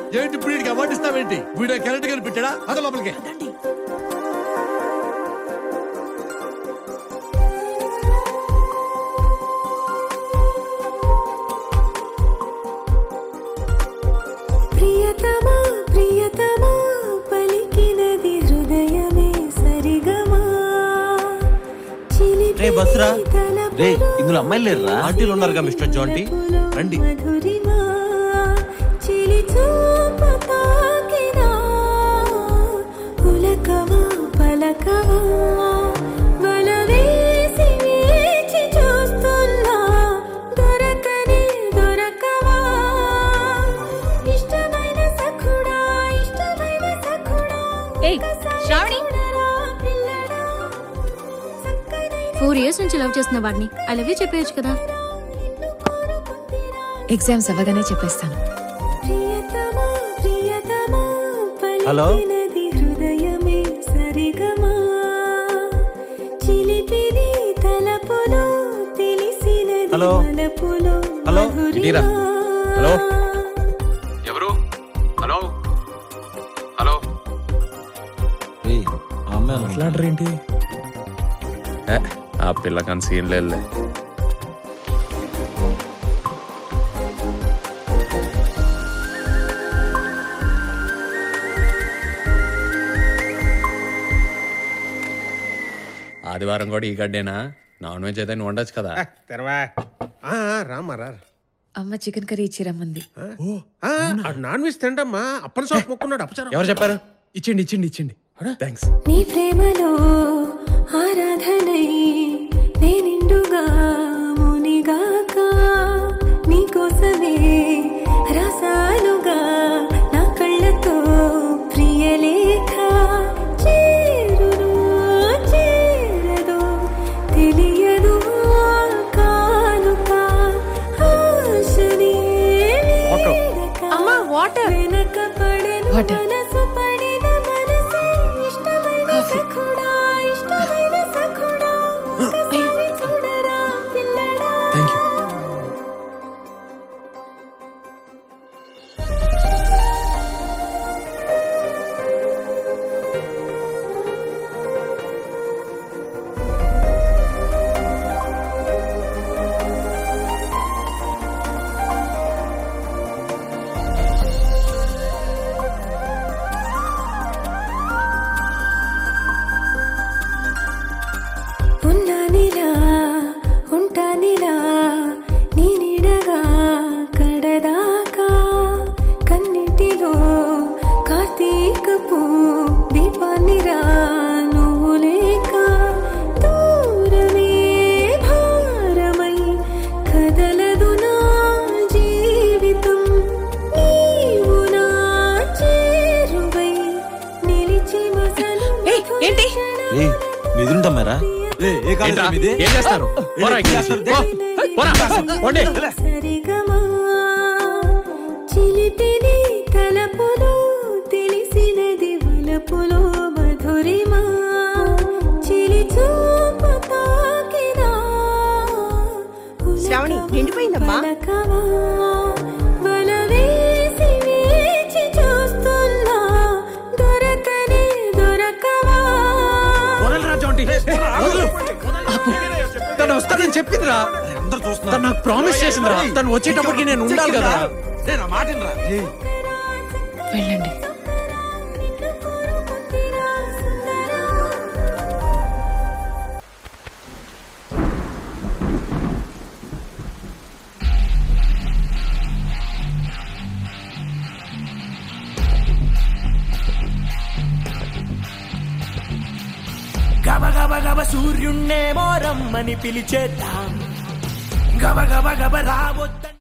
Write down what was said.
ఏంటి ఇప్పుడు వీడికి అవార్డు ఇస్తావేంటి వీడియో కరెంట్ గాని పెట్టాడా అదే లోపలికి ప్రియతమా ప్రియతమా పలికినది హృదయమే సరిగమా చిలిపి రే బస్రా తలపులో రే ఇందులో అమ్మాయిలు లేరురా ఆంటీలు ఉన్నారుగా మిస్టర్ జాంటీ రండి మధురిమా చిలి చూపు తాకినా పులకమా పలకమా వల వేసి వేచి చూస్తున్నా దొరకనే దొరకవా ఇష్టమైన సఖుడా ఇష్టమైన సఖుడా ఏయ్, శ్రావణి. చూడరా పిల్లడా చక్కనైన ఫోర్ ఇయర్స్ నుంచి లవ్ చేస్తున్న వాడిని ఐ లవ్ యూ చెప్పేయచ్చు కదా నిన్ను కోరుకుందిరా ఎగ్జామ్స్ అవ్వగానే చెప్పేస్తాను ప్రియతమా ప్రియతమా హలో? పలికినది హృదయమే సరిగమా చిలిపిది తలపులో తెలిసినది హలో? వలపులో హలో? మధురిమా. ఇటీరా. హలో? ఎవరు హలో హలో రేయ్, ఆ అమ్మాయి మాట్లాడరేంటి ఆ పిల్లకని సీన్ లేదులే ఆదివారం కూడా ఈ గడ్డేనా నాన్ వెజ్ అయితే నువ్వు వండొచ్చు కదా తెరవా ఆ, ఆ, రామ్మా రా అమ్మ చికెన్ కర్రీ ఇచ్చి రమ్మంది ఆ, ఆడు నాన్ వెజ్ తింటమ్మా అప్పని సాఫ్ మొక్కున్నాడు అపచారం ఎవరు చెప్పారు ఇచ్చిండి ఇచ్చిండి ఇచ్చిండి థ్యాంక్స్ నీ ప్రేమలో ఆరాధనై నేనిండుగా మునిగాక నీకోసమే రసాలుగా నా కళ్ళతో ప్రియలేఖ చేరును చేరదు తెలియదు కానుక ఆశనే వీడక అమ్మా వాటర్ వెనక పడెను Water. మనసు పడిన మనసే ఇష్టమైన సఖుడా ఇష్టమైన సఖుడా ఒకసారి చూడరా పిల్లడా థ్యాంక్ యూ ఉన్నానిలా ఉంటానిలా నీ నీడగా కడదాకా కన్నిటిలో కార్తీకపు దీపాన్నిరా నువ్వు లేక దూరమే భారమై కదలదు నా జీవితం నీవు నా చేరువై నిలిచి మసలు ఏయ్, ఏంటి? రే నిద్రుంటామారా ఏంట్రా? ఏం చేస్తారు పోరా ఇక్కడి నుంచి. పో. పోరా. పోండి. సరిగమా చిలిపిని తలపులో తెలిసినది వలపులో మధురిమా చిలి చూపు తాకినా శ్రావణి, నిండిపోయిందమ్మా? పలకవా, వల వేసి వేచి చూస్తున్నా దొరకనే దొరకవా తను వస్తానని చెప్పిందిరా తను నాకు ప్రామిస్ చేసిందిరా తను వచ్చేటప్పటికి నేను ఉండాలి కదా వెళ్ళండి గబ గబ గబ సూర్యున్నేమో రమ్మని పిలిచేద్దాం గబ గబ గబ రావద్ద